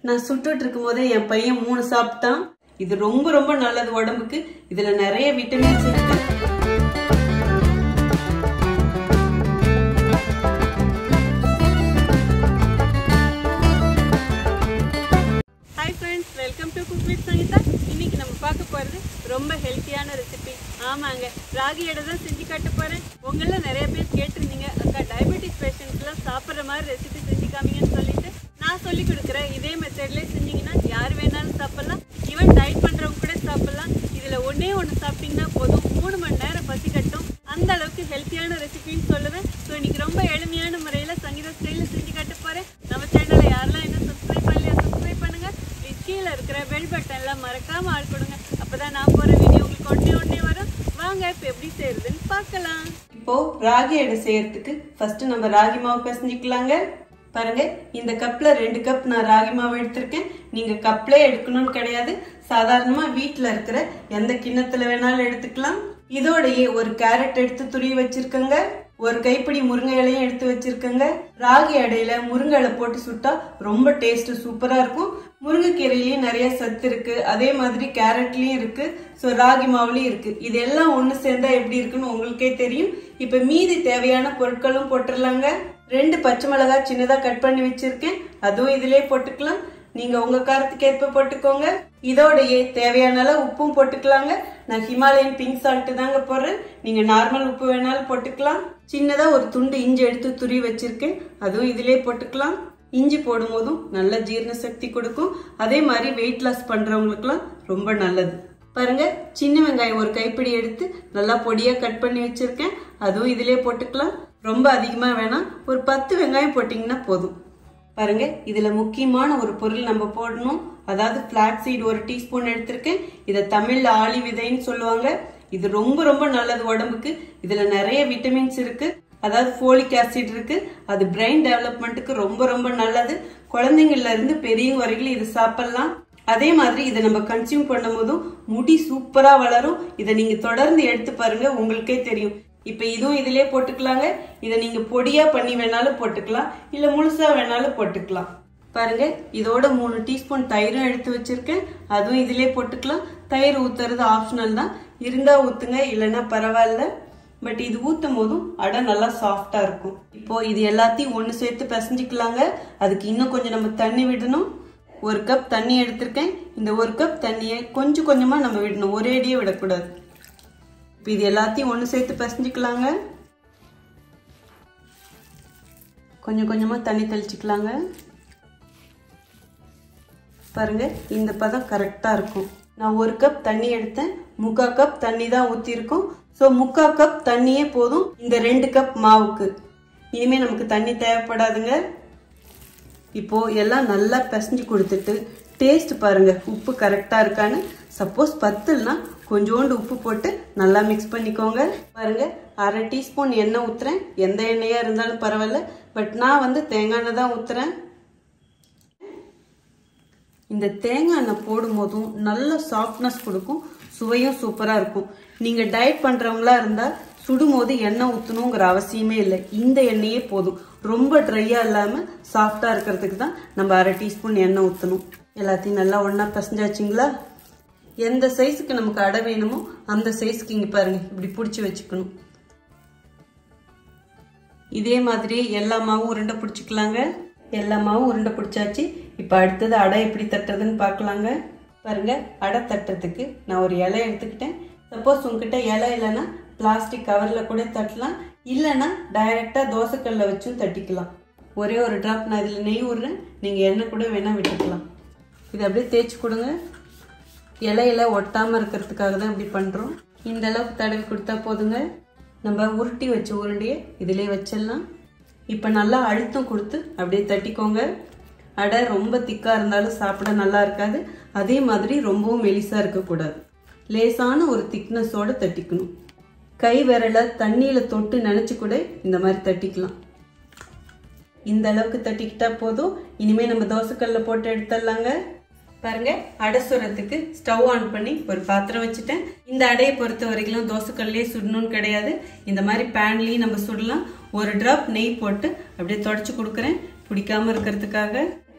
நான் சுட்டுட்டு இருக்கும் போதே என் பையன் மூணு சாப்பிட்டான் இது ரொம்ப ரொம்ப நல்லது உடம்புக்கு இதுல நிறைய விட்டமின்ஸ் இருக்கு hi friends welcome to cook with Sangeetha இன்னைக்கு நம்ம பார்க்க போகிறது ரொம்ப ஹெல்த்தியான ரெசிபி ஆமாங்க ராகி எடை தான் செஞ்சு காட்ட போகிறேன் உங்களில் நிறைய பேர் கேட்டிருந்தீங்க அக்கா டயபெட்டிஸ் பேஷண்ட்ஸ்லாம் சாப்பிட்ற மாதிரி ரெசிபி செஞ்சு காமிங்கன்னு சொல்லிட்டு நான் சொல்லி கொடுக்குறேன் இதே மெத்தட்லேயே செஞ்சீங்கன்னா யார் வேணாலும் சாப்பிட்லாம் ஈவன் டயட் பண்ணுறவங்க கூட சாப்பிட்லாம் இதில் ஒன்றே ஒன்று சாப்பிட்டீங்கன்னா போதும் மூணு மணி நேரம் பசி கட்டும் அந்த அளவுக்கு ஹெல்த்தியான ரெசிபின்னு சொல்லுவேன் ஸோ இன்னைக்கு ரொம்ப எளிமையான முறையில் சங்கீத ஸ்டைலில் செஞ்சு காட்ட போகிறேன் நம்ம சேனலை யாரெல்லாம் இன்னும் சப்ஸ்கிரைப் பண்ணலையா சப்ஸ்கிரைப் பண்ணுங்க ப்ளீஸ் கீழே இருக்கிற பெல் பட்டன்லாம் மறக்காம ஆள் கொடுங்க அப்பதான் நான் போற வீடியோ உங்களுக்கு உடனே உடனே வரும் வாங்க இப்போ எப்படி செய்யறதுன்னு பார்க்கலாம் இப்போ ராகி எடை செய்யறதுக்கு ஃபர்ஸ்ட் நம்ம ராகி மாவு பிசைஞ்சுக்கலாங்க பாருங்க இந்த கப்ல ரெண்டு கப் நான் ராகி மாவு எடுத்திருக்கேன் நீங்க கப்ல எடுக்கணும்னு கிடையாது சாதாரணமா வீட்ல இருக்கிற எந்த கிண்ணத்துல வேணாலும் எடுத்துக்கலாம் இதோடயே ஒரு கேரட் எடுத்து துருவி வச்சிருக்கேங்க ஒரு கைப்பிடி முருங்கை இலையும் எடுத்து வச்சிருக்கேங்க ராகி அடையில முருங்கை இலை போட்டு சுட்டா ரொம்ப டேஸ்ட் சூப்பரா இருக்கும் முருங்கைக்கீரையிலயும் நிறைய சத்து இருக்கு அதே மாதிரி கேரட்லயும் இருக்கு ஸோ ராகி மாவுலயும் இருக்கு இது எல்லாம் ஒண்ணு சேர்ந்தா எப்படி இருக்குன்னு உங்களுக்கே தெரியும் இப்ப மீதி தேவையான பொருட்களும் போட்டுடலாங்க ரெண்டு பச்சை மிளகாய் சின்னதா கட் பண்ணி வச்சிருக்கேன் அதுவும் இதுலயே போட்டுக்கலாம் நீங்க உங்க காரத்துக்கு ஏற்ப போட்டுக்கோங்க இதோடயே தேவையான அளவு உப்பும் போட்டுக்கலாங்க நான் ஹிமாலயன் பிங்க் சால்ட் தாங்க போடுறேன் நீங்க நார்மல் உப்பு வேணாலும் போட்டுக்கலாம் சின்னதா ஒரு துண்டு இஞ்சி எடுத்து துருவி வச்சிருக்கேன் அதுவும் இதுலயே போட்டுக்கலாம் இஞ்சி போடும் போதும் நல்ல ஜீரண சக்தி கொடுக்கும் அதே மாதிரி வெயிட் லாஸ் பண்றவங்களுக்குலாம் ரொம்ப நல்லது பாருங்க சின்ன வெங்காயம் ஒரு கைப்பிடி எடுத்து நல்லா பொடியா கட் பண்ணி வச்சிருக்கேன் அதுவும் இதுலயே போட்டுக்கலாம் ரொம்ப அதிகமா வேணாம் ஒரு பத்து வெங்காயம் போட்டீங்கன்னா போதும் பாருங்க இதுல முக்கியமான ஒரு பொருள் நம்ம போடணும் அதாவது பிளாக் சீட் ஒரு டீஸ்பூன் எடுத்திருக்கேன் இதை தமிழ்ல ஆளி விதைன்னு சொல்லுவாங்க இது ரொம்ப ரொம்ப நல்லது உடம்புக்கு இதுல நிறைய விட்டமின்ஸ் இருக்கு அதாவது ஃபோலிக் ஆசிட் இருக்கு அது பிரெயின் டெவலப்மெண்ட்டுக்கு ரொம்ப ரொம்ப நல்லது குழந்தைங்கள்ல இருந்து பெரியவங்க வரைக்கும் இது சாப்பிடலாம் அதே மாதிரி இதை நம்ம கன்சியூம் பண்ணும்போதும் முடி சூப்பரா வளரும் இதை நீங்க தொடர்ந்து எடுத்து பாருங்க உங்களுக்கே தெரியும் இப்ப இதுவும் இதுலயே போட்டுக்கலாங்க இதை நீங்க பொடியா பண்ணி வேணாலும் போட்டுக்கலாம் இல்ல முழுசா வேணாலும் போட்டுக்கலாம் பாருங்க இதோட மூணு டீஸ்பூன் தயிரும் எடுத்து வச்சிருக்கேன் அதுவும் இதுலயே போட்டுக்கலாம் தயிர் ஊத்துறது ஆப்ஷனல் தான் இருந்தா ஊத்துங்க இல்லைன்னா பரவாயில்ல பட் இது ஊத்தும் போதும் அடை நல்லா சாஃப்டா இருக்கும் இப்போ இது எல்லாத்தையும் ஒண்ணு சேர்த்து பிசைஞ்சுக்கலாங்க அதுக்கு இன்னும் கொஞ்சம் நம்ம தண்ணி விடணும் ஒரு கப் தண்ணி எடுத்திருக்கேன் இந்த ஒரு கப் தண்ணியை கொஞ்சம் கொஞ்சமா நம்ம விடணும் ஒரேடியே விடக்கூடாது இப்போ இது எல்லாத்தையும் ஒன்று சேர்த்து பிசைஞ்சுக்கலாங்க கொஞ்சம் கொஞ்சமாக தண்ணி தெளிச்சுக்கலாங்க பாருங்க இந்த பதம் கரெக்டாக இருக்கும் நான் ஒரு கப் தண்ணி எடுத்தேன் முக்கா கப் தண்ணி தான் ஊற்றிருக்கோம் ஸோ முக்கா கப் தண்ணியே போதும் இந்த ரெண்டு கப் மாவுக்கு இனிமே நமக்கு தண்ணி தேவைப்படாதுங்க இப்போ எல்லாம் நல்லா பிசைஞ்சு கொடுத்துட்டு டேஸ்ட் பாருங்க உப்பு கரெக்டா இருக்கான்னு சப்போஸ் பத்துலனா கொஞ்சோண்டு உப்பு போட்டு நல்லா மிக்ஸ் பண்ணிக்கோங்க பாருங்க அரை டீஸ்பூன் எண்ணெய் ஊத்துறேன் எந்த எண்ணெயா இருந்தாலும் பரவாயில்ல பட் நான் வந்து தேங்காய் எண்ணெய் தான் ஊத்துறேன் இந்த தேங்காய் எண்ணெய் போடும் போதும் நல்ல சாஃப்ட்னஸ் கொடுக்கும் சுவையும் சூப்பரா இருக்கும் நீங்க டயட் பண்றவங்களா இருந்தா சுடும் போது எண்ணெய் ஊற்றணுங்கிற அவசியமே இல்லை இந்த எண்ணெயே போதும் ரொம்ப ட்ரையா இல்லாம சாஃப்டா இருக்கிறதுக்கு தான் நம்ம அரை டீஸ்பூன் எண்ணெய் ஊற்றணும் எல்லாத்தையும் நல்லா ஒண்ணா பசஞ்சாச்சுங்களா எந்த சைஸுக்கு நமக்கு அடை வேணுமோ அந்த சைஸ்க்கு இங்க பாருங்க இப்படி பிடிச்சி வச்சுக்கணும் இதே மாதிரி எல்லா மாவும் உருண்டை பிடிச்சிக்கலாங்க எல்லா மாவும் உருண்டை பிடிச்சாச்சு இப்போ அடுத்தது அடை எப்படி தட்டுறதுன்னு பார்க்கலாங்க பாருங்க அடை தட்டுறதுக்கு நான் ஒரு இலை எடுத்துக்கிட்டேன் சப்போஸ் உங்ககிட்ட இலை இல்லைன்னா பிளாஸ்டிக் கவரில் கூட தட்டலாம் இல்லைன்னா டைரெக்டாக தோசைக்கல்ல வச்சும் தட்டிக்கலாம் ஒரே ஒரு ட்ராப் நான் இதில் நெய் விட்றேன் நீங்கள் எண்ணெய் கூட வேணால் விட்டுக்கலாம் இதை அப்படியே தேய்ச்சி கொடுங்க இலையில ஒட்டாமல் இருக்கிறதுக்காக தான் இப்படி பண்ணுறோம் இந்த அளவுக்கு தடவி கொடுத்தா போதுங்க நம்ம உருட்டி வச்ச உருண்டையை இதிலே வச்சிடலாம் இப்போ நல்லா அழுத்தம் கொடுத்து அப்படியே தட்டிக்கோங்க அடை ரொம்ப திக்காக இருந்தாலும் சாப்பிட நல்லா இருக்காது அதே மாதிரி ரொம்பவும் மெலிசாக இருக்கக்கூடாது லேசான ஒரு திக்னஸோட தட்டிக்கணும் கை விரலை தண்ணியில் தொட்டு நினச்சி கூட இந்த மாதிரி தட்டிக்கலாம் இந்த அளவுக்கு தட்டிக்கிட்டா போதும் இனிமே நம்ம தோசைக்கல்ல போட்டு எடுத்துடலாங்க பாருங்க அடை சுடுறதுக்கு ஸ்டவ் ஆன் பண்ணி ஒரு பாத்திரம் வச்சுட்டேன் இந்த அடையை பொறுத்த வரைக்கும் தோசைக்கல்லே சுடணும்னு கிடையாது இந்த மாதிரி பேன்லயும் நம்ம சுடலாம் ஒரு டிராப் நெய் போட்டு அப்படியே தொடச்சி கொடுக்குறேன் பிடிக்காம இருக்கிறதுக்காக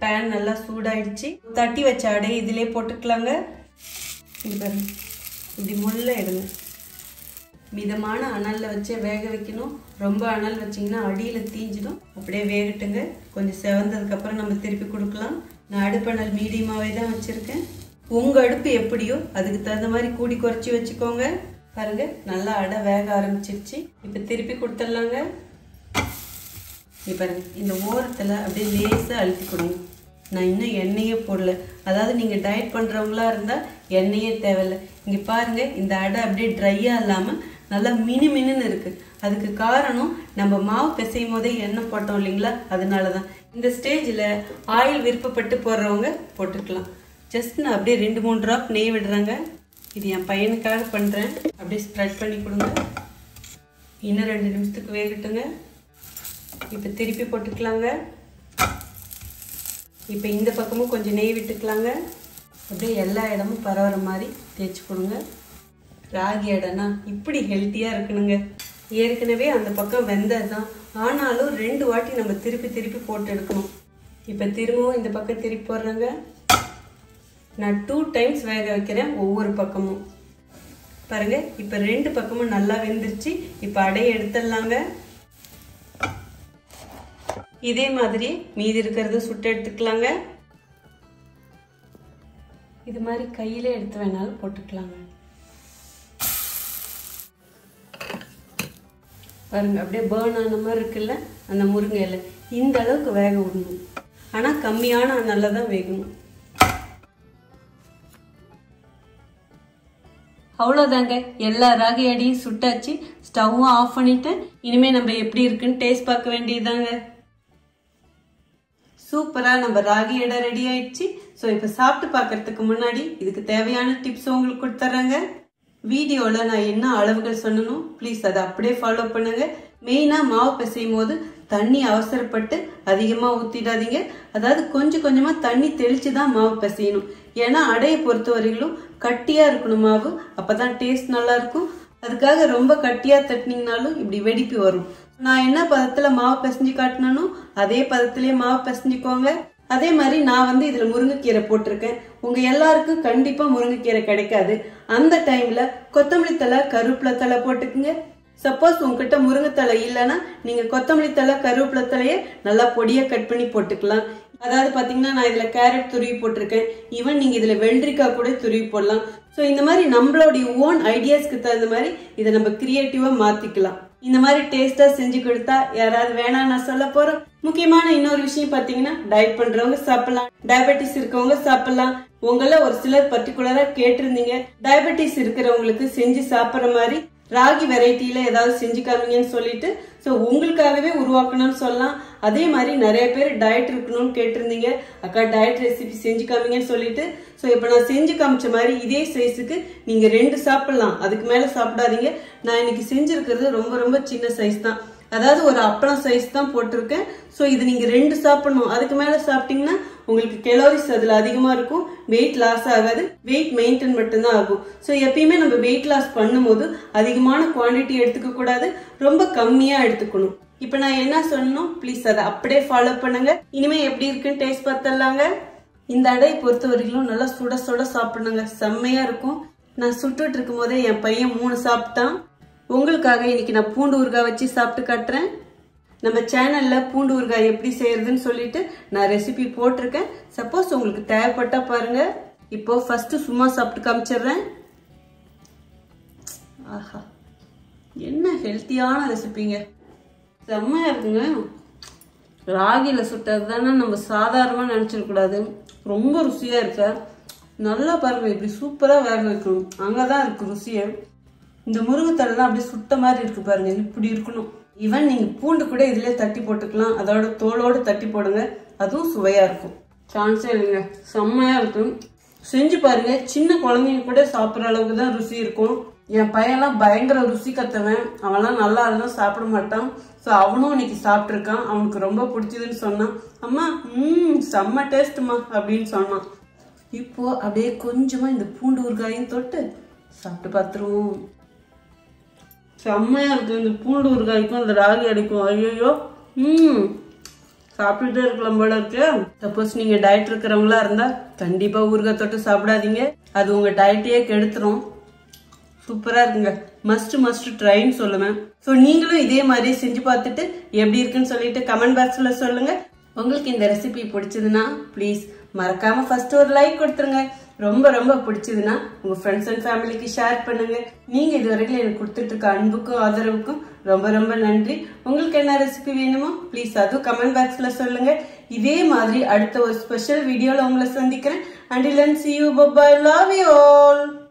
பேன் நல்லா சூடாயிடுச்சு தட்டி வச்ச அடை இதிலே போட்டுக்கலாங்க இது பாருங்க இப்படி முள்ள எடுங்க மிதமான அனல்ல வச்சு வேக வைக்கணும் ரொம்ப அனல் வச்சிங்கன்னா அடியில் தீஞ்சிடும் அப்படியே வேகட்டுங்க கொஞ்சம் செவந்ததுக்கு அப்புறம் நம்ம திருப்பி கொடுக்கலாம் நான் அடுப்பணல் மீடியமாகவே தான் வச்சுருக்கேன் உங்கள் அடுப்பு எப்படியோ அதுக்கு தகுந்த மாதிரி கூடி குறைச்சி வச்சுக்கோங்க பாருங்க நல்லா அடை வேக ஆரம்பிச்சிருச்சு இப்போ திருப்பி கொடுத்துடலாங்க இங்க பாருங்க இந்த ஓரத்தில் அப்படியே லேசாக அழுத்தி கொடுங்க நான் இன்னும் எண்ணெயே போடல அதாவது நீங்கள் டயட் பண்ணுறவங்களா இருந்தால் எண்ணெயே தேவையில்லை இங்கே பாருங்க இந்த அடை அப்படியே ட்ரையாக இல்லாமல் நல்லா மினு மினுன்னு இருக்குது அதுக்கு காரணம் நம்ம மாவு பிசையும் போதே எண்ணெய் போட்டோம் இல்லைங்களா அதனால தான் இந்த ஸ்டேஜில் ஆயில் விருப்பப்பட்டு போடுறவங்க போட்டுக்கலாம் ஜஸ்ட் நான் அப்படியே ரெண்டு மூணு ட்ராப் நெய் விடுறேங்க இது என் பையனுக்காக பண்ணுறேன் அப்படியே ஸ்ப்ரெட் பண்ணி கொடுங்க இன்னும் ரெண்டு நிமிஷத்துக்கு வேகட்டுங்க இப்போ திருப்பி போட்டுக்கலாங்க இப்போ இந்த பக்கமும் கொஞ்சம் நெய் விட்டுக்கலாங்க அப்படியே எல்லா இடமும் பரவுற மாதிரி தேய்ச்சி கொடுங்க ராகி அடைனா இப்படி ஹெல்த்தியாக இருக்கணுங்க ஏற்கனவே அந்த பக்கம் வெந்தது தான் ஆனாலும் ரெண்டு வாட்டி நம்ம திருப்பி திருப்பி போட்டு எடுக்கணும் இப்போ திரும்பவும் இந்த பக்கம் திருப்பி போடுறேங்க நான் டூ டைம்ஸ் வேக வைக்கிறேன் ஒவ்வொரு பக்கமும் பாருங்க இப்போ ரெண்டு பக்கமும் நல்லா வெந்துருச்சு இப்போ அடையை எடுத்துடலாங்க இதே மாதிரி மீதி இருக்கிறத சுட்டு எடுத்துக்கலாங்க இது மாதிரி கையில எடுத்து வேணாலும் போட்டுக்கலாங்க பாருங்க அப்படியே பேர்ன் ஆன மாதிரி இருக்குல்ல அந்த முருங்கை இலை இந்த அளவுக்கு வேக விடணும் ஆனால் கம்மியான நல்லா தான் வேகணும் அவ்வளோதாங்க எல்லா ராகி அடியும் சுட்டாச்சு ஸ்டவ்வும் ஆஃப் பண்ணிட்டு இனிமே நம்ம எப்படி இருக்குன்னு டேஸ்ட் பார்க்க வேண்டியதுதாங்க சூப்பராக நம்ம ராகி எடை ரெடி ஆயிடுச்சு ஸோ இப்போ சாப்பிட்டு பார்க்கறதுக்கு முன்னாடி இதுக்கு தேவையான டிப்ஸ் உங்களுக்கு கொடுத்துட்றேங்க வீடியோவில் நான் என்ன அளவுகள் சொன்னனோ ப்ளீஸ் அதை அப்படியே ஃபாலோ பண்ணுங்க மெயினாக மாவு பிசையும் போது தண்ணி அவசரப்பட்டு அதிகமாக ஊற்றிடாதீங்க அதாவது கொஞ்சம் கொஞ்சமாக தண்ணி தெளித்து தான் மாவு பிசையணும் ஏன்னா அடையை பொறுத்த வரையிலும் கட்டியாக இருக்கணும் மாவு அப்போ தான் டேஸ்ட் நல்லா இருக்கும் அதுக்காக ரொம்ப கட்டியாக தட்டினீங்கனாலும் இப்படி வெடிப்பு வரும் நான் என்ன பதத்தில் மாவு பிசைஞ்சு காட்டினானோ அதே பதத்திலே மாவு பிசைஞ்சுக்கோங்க அதே மாதிரி நான் வந்து இதுல முருங்கைக்கீரை போட்டிருக்கேன் உங்க எல்லாருக்கும் கண்டிப்பா முருங்கைக்கீரை கிடைக்காது அந்த டைம்ல கொத்தமல்லி தலை கருவேப்பிலை தலை போட்டுக்குங்க சப்போஸ் உங்ககிட்ட முருங்கைத்தலை இல்லைன்னா நீங்க கொத்தமல்லி தலை கருவேப்பிலை தலையை நல்லா பொடியா கட் பண்ணி போட்டுக்கலாம் அதாவது பாத்தீங்கன்னா நான் இதுல கேரட் துருவி போட்டிருக்கேன் ஈவன் நீங்க இதுல வெள்ளரிக்காய் கூட துருவி போடலாம் ஸோ இந்த மாதிரி நம்மளுடைய ஓன் ஐடியாஸ்க்கு தகுந்த மாதிரி இதை நம்ம கிரியேட்டிவா மாத்திக்கலாம் இந்த மாதிரி டேஸ்டா செஞ்சு கொடுத்தா யாராவது வேணாம் நான் சொல்ல போறோம் முக்கியமான இன்னொரு விஷயம் பாத்தீங்கன்னா டயட் பண்றவங்க சாப்பிடலாம் டயபெட்டிஸ் இருக்கவங்க சாப்பிடலாம் உங்கள ஒரு சிலர் பர்டிகுலரா கேட்டிருந்தீங்க டயபெட்டிஸ் இருக்கிறவங்களுக்கு செஞ்சு சாப்பிடுற மாதிரி ராகி வெரைட்டியில ஏதாவது செஞ்சு காமிங்கன்னு சொல்லிட்டு ஸோ உங்களுக்காகவே உருவாக்கணும்னு சொல்லலாம் அதே மாதிரி நிறைய பேர் டயட் இருக்கணும்னு கேட்டிருந்தீங்க அக்கா டயட் ரெசிபி செஞ்சு காமிங்கன்னு சொல்லிட்டு ஸோ இப்போ நான் செஞ்சு காமிச்ச மாதிரி இதே சைஸுக்கு நீங்க ரெண்டு சாப்பிடலாம் அதுக்கு மேல சாப்பிடாதீங்க நான் இன்னைக்கு செஞ்சிருக்கிறது ரொம்ப ரொம்ப சின்ன சைஸ் தான் அதாவது ஒரு அப்பளம் சைஸ் தான் போட்டிருக்கேன் ஸோ இது நீங்க ரெண்டு சாப்பிடணும் அதுக்கு மேல சாப்பிட்டீங்கன்னா உங்களுக்கு கெலோரிஸ் அதுல அதிகமா இருக்கும் வெயிட் லாஸ் ஆகாது வெயிட் மெயின்டைன் மட்டும்தான் ஆகும் ஸோ எப்பயுமே நம்ம வெயிட் லாஸ் பண்ணும்போது அதிகமான குவாண்டிட்டி எடுத்துக்க கூடாது ரொம்ப கம்மியா எடுத்துக்கணும் இப்போ நான் என்ன சொல்லணும் ப்ளீஸ் அதை அப்படியே ஃபாலோ பண்ணுங்க இனிமே எப்படி இருக்குன்னு டேஸ்ட் பார்த்தலாங்க இந்த அடையை பொறுத்த வரைக்கும் நல்லா சுட சுட சாப்பிடணுங்க செம்மையா இருக்கும் நான் சுட்டுட்டு இருக்கும் போதே என் பையன் மூணு சாப்பிட்டான் உங்களுக்காக இன்னைக்கு நான் பூண்டு ஊறுகாய் வச்சு சாப்பிட்டு காட்டுறேன் நம்ம சேனல்ல பூண்டு ஊறுகாய் எப்படி செய்யறதுன்னு சொல்லிட்டு நான் ரெசிபி போட்டிருக்கேன் சப்போஸ் உங்களுக்கு தேவைப்பட்டா பாருங்க இப்போ ஃபர்ஸ்ட் சும்மா சாப்பிட்டு காமிச்சிடுறேன் ஆஹா என்ன ஹெல்த்தியான ரெசிபிங்க செம்மையா இருக்குங்க ராகில சுட்டது தானே நம்ம சாதாரணமா நினைச்சிடக்கூடாது ரொம்ப ருசியா இருக்க நல்லா பாருங்க இப்படி சூப்பரா வேக வைக்கணும் அங்கதான் இருக்கு ருசியே இந்த முருங்கைத்தலைலாம் அப்படியே சுட்ட மாதிரி இருக்கு பாருங்க இப்படி இருக்கணும் ஈவன் நீங்க பூண்டு கூட இதுலயே தட்டி போட்டுக்கலாம் அதோட தோலோட தட்டி போடுங்க அதுவும் சுவையா இருக்கும் சான்ஸே இல்லைங்க செம்மையா இருக்கும் செஞ்சு பாருங்க சின்ன குழந்தைங்க கூட சாப்பிட்ற அளவுக்கு தான் ருசி இருக்கும் என் பையன்லாம் பயங்கர ருசி கத்தவன் அவன்லாம் நல்லா இருந்தா சாப்பிட மாட்டான் ஸோ அவனும் இன்னைக்கு சாப்பிட்ருக்கான் அவனுக்கு ரொம்ப பிடிச்சதுன்னு சொன்னான் அம்மா ம் செம்ம டேஸ்ட்டுமா அப்படின்னு சொன்னான் இப்போ அப்படியே கொஞ்சமா இந்த பூண்டு ஊறுகாயும் தொட்டு சாப்பிட்டு பார்த்துருவோம் செம்மையா இருக்கு இந்த பூண்டு ஊறுகாய்க்கும் இந்த ராகி அடிக்கும் ஐயோ ம் சாப்பிட்டுட்டே இருக்கலாம் போல இருக்கு சப்போஸ் நீங்க டயட் இருக்கிறவங்களா இருந்தா கண்டிப்பா ஊறுகாய் தொட்டு சாப்பிடாதீங்க அது உங்க டயட்டையே கெடுத்துரும் சூப்பரா இருக்குங்க மஸ்ட் மஸ்ட் ட்ரைன்னு சொல்லுவேன் ஸோ நீங்களும் இதே மாதிரி செஞ்சு பார்த்துட்டு எப்படி இருக்குன்னு சொல்லிட்டு கமெண்ட் பாக்ஸ்ல சொல்லுங்க உங்களுக்கு இந்த ரெசிபி பிடிச்சதுன்னா ப்ளீஸ் மறக்காம ஃபர்ஸ்ட் ஒரு லைக் கொடுத்துருங்க ரொம்ப ரொம்ப பிடிச்சதுன்னா உங்க ஃப்ரெண்ட்ஸ் அண்ட் ஃபேமிலிக்கு ஷேர் பண்ணுங்க நீங்க இது வரைக்கும் எனக்கு கொடுத்துட்டு இருக்க அன்புக்கும் ஆதரவுக்கும் ரொம்ப ரொம்ப நன்றி உங்களுக்கு என்ன ரெசிபி வேணுமோ ப்ளீஸ் அதுவும் கமெண்ட் பாக்ஸ்ல சொல்லுங்க இதே மாதிரி அடுத்த ஒரு ஸ்பெஷல் வீடியோல உங்களை சந்திக்கிறேன் until and see you bye love you all